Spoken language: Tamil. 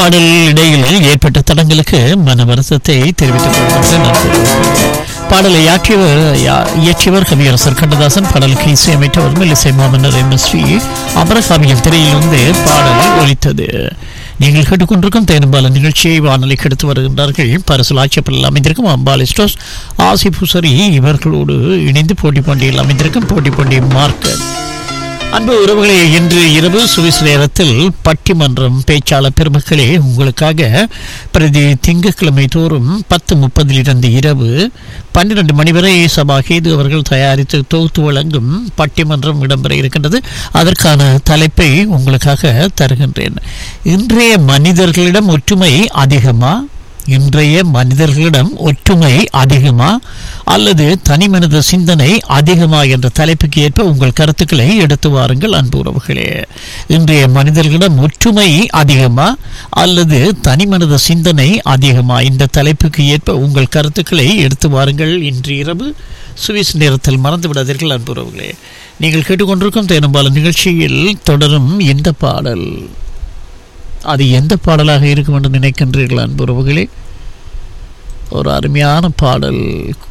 பாடல் இடையில் ஏற்பட்ட தடங்களுக்கு மன வருத்தத்தை தெரிவித்துக் கொள்கின்ற நண்பர்களே. பாடலை இயற்றியவர் யா- இயற்றியவர் கவியரசர் கண்ணதாசன் பாடலுக்கு இசையமைத்தவர் மெல்லிசை மாமன்னர் எம் எஸ் வி அமரகாவியம் திரையிலிருந்து பாடல் ஒலித்தது நீங்கள் கேட்டுக்கொண்டிருக்கும் தேனும்பால நிகழ்ச்சியை வானொலிக்கு எடுத்து வருகின்றார்கள் பரிசல் ஆட்சேபலில் அமைந்திருக்கும் அம்பாலி ஸ்டோஸ் ஆசி பூசரி இவர்களோடு இணைந்து போட்டி பண்டிகையில் அமைந்திருக்கும் போட்டி பண்டிகை மார்க்கெட் அன்பு உறவுகளே இன்று இரவு சுவிஸ் நேரத்தில் பட்டிமன்றம் பேச்சாளர் பெருமக்களே உங்களுக்காக பிரதி திங்கட்கிழமை தோறும் பத்து முப்பதிலிருந்து இரவு பன்னிரண்டு மணி வரை சபாகேது அவர்கள் தயாரித்து தொகுத்து வழங்கும் பட்டிமன்றம் இடம்பெற இருக்கின்றது அதற்கான தலைப்பை உங்களுக்காக தருகின்றேன் இன்றைய மனிதர்களிடம் ஒற்றுமை அதிகமா இன்றைய மனிதர்களிடம் ஒற்றுமை அதிகமா அல்லது தனி மனித சிந்தனை அதிகமா என்ற தலைப்புக்கு ஏற்ப உங்கள் கருத்துக்களை எடுத்து வாருங்கள் அன்பு உறவுகளே இன்றைய மனிதர்களிடம் ஒற்றுமை அதிகமா அல்லது தனி மனித சிந்தனை அதிகமா இந்த தலைப்புக்கு ஏற்ப உங்கள் கருத்துக்களை எடுத்து வாருங்கள் இன்று இரவு சுவிஸ் நேரத்தில் மறந்து விடாதீர்கள் அன்பு உறவுகளே நீங்கள் கேட்டுக்கொண்டிருக்கும் தேனும்பால நிகழ்ச்சியில் தொடரும் இந்த பாடல் அது எந்த பாடலாக இருக்கும் என்று நினைக்கின்றீர்கள் அன்புறவுகளே ஒரு அருமையான பாடல்